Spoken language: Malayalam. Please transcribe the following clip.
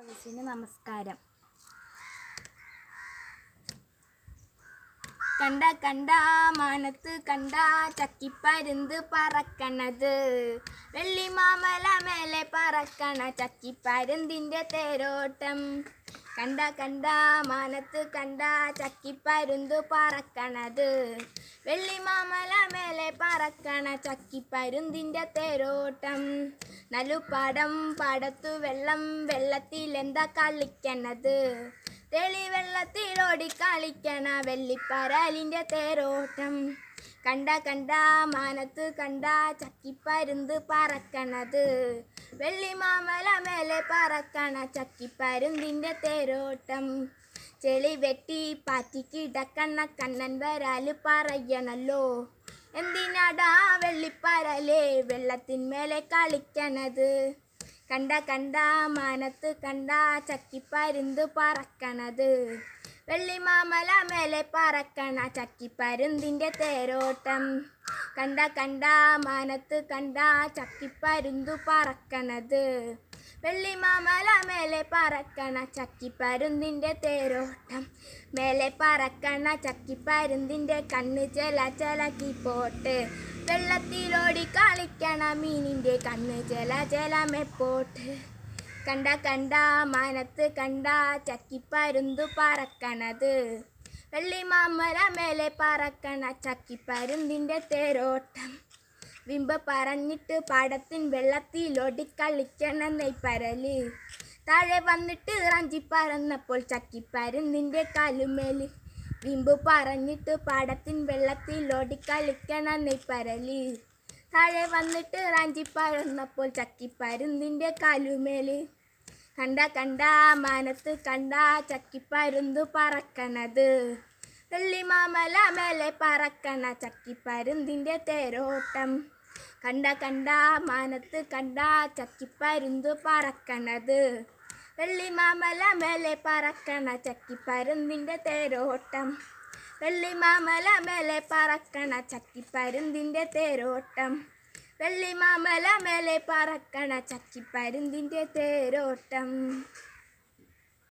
ഫ്ലവേഴ്സിന് നമസ്കാരം കണ്ട കണ്ട മാനത്ത് കണ്ട ചക്കിപ്പരുന്ത് പറക്കണത് വെള്ളിമാമല മേലെ പറക്കണ ചക്കിപ്പരുന്തിൻ്റെ തേരോട്ടം കണ്ട കണ്ട മാനത്ത് കണ്ട ചക്കിപ്പരുന്ത് പറക്കണത് വെള്ളിമാമല മേലെ പറക്കണ ചക്കിപ്പരുന്തിൻ്റെ തേരോട്ടം നലുപാടം പാടത്തു വെള്ളം വെള്ളത്തിൽ എന്താ കളിക്കണത് തെളി വെള്ളത്തിലോടി കളിക്കണ വെള്ളിപ്പരാലിൻ്റെ തേരോട്ടം കണ്ട കണ്ട മാനത്ത് കണ്ട ചക്കിപ്പരുന്ത് പറക്കണത് വെള്ളിമാമല മേലെ പറക്കണ ചക്കിപ്പരുന്തിൻ്റെ തേരോട്ടം ചെളി വെട്ടി പാറ്റിക്കിടക്കണ കണ്ണൻ വരാല് പറയണല്ലോ എന്തിനാടാ വെള്ളിപ്പരലേ വെള്ളത്തിന്മേലെ കളിക്കണത് കണ്ട കണ്ട മാനത്ത് കണ്ട ചക്കിപ്പരുന്ത് പറക്കണത് വെള്ളിമാമല മേലെ പറക്കണ ചക്കിപ്പരുന്തിൻ്റെ തേരോട്ടം കണ്ട കണ്ട മാനത്ത് കണ്ട ചക്കിപ്പരുന്തു പറക്കണത് വെള്ളിമാമല മേലെ പറക്കണ ചക്കിപ്പരുന്തിൻ്റെ തേരോട്ടം മേലെ പറക്കണ ചക്കിപ്പരുന്തിൻ്റെ കണ്ണ് ചെല ചെലക്കി പോട്ട് വെള്ളത്തിലോടി കളിക്കണ മീനിൻ്റെ കണ്ണ് ചെല ചെലമെപ്പോട്ട് കണ്ട കണ്ട മാനത്ത് കണ്ട ചക്കിപ്പരുന്തു പറക്കണത് വെള്ളിമാമല മേലെ പറക്കണ ചക്കിപ്പരുന്തിൻ്റെ തേരോട്ടം വിമ്പ പറഞ്ഞിട്ട് പാടത്തിൻ വെള്ളത്തിലോടി കളിക്കണ നെയ്പ്പരല് താഴെ വന്നിട്ട് റാഞ്ചി പറന്നപ്പോൾ ചക്കിപ്പരുന്തിൻ്റെ കാലുമേല് വിമ്പ് പറഞ്ഞിട്ട് പാടത്തിൻ വെള്ളത്തിലോടി കളിക്കണ നെയ്പ്പരല് താഴെ വന്നിട്ട് റാഞ്ചി പറന്നപ്പോൾ ചക്കിപ്പരുന്തിൻ്റെ കാലുമേല് കണ്ട കണ്ട മാനത്ത് കണ്ട ചക്കിപ്പരുന്തു പറക്കണത് വെള്ളിമാമല മേലെ പറക്കണ ചക്കിപ്പരുന്തിൻ്റെ തേരോട്ടം കണ്ട കണ്ട മാനത്ത് കണ്ട ചക്കിപ്പരുന്തു പറക്കണത് വെള്ളിമാമല മേലെ പറക്കണ ചക്കിപ്പരുന്തിൻ്റെ തേരോട്ടം വെള്ളിമാമല മേലെ പറക്കണ ചക്കിപ്പരുന്തിൻ്റെ തേരോട്ടം വെള്ളിമാമല മേലെ പറക്കണ ചക്കിപ്പരുന്തിൻ്റെ തേരോട്ടം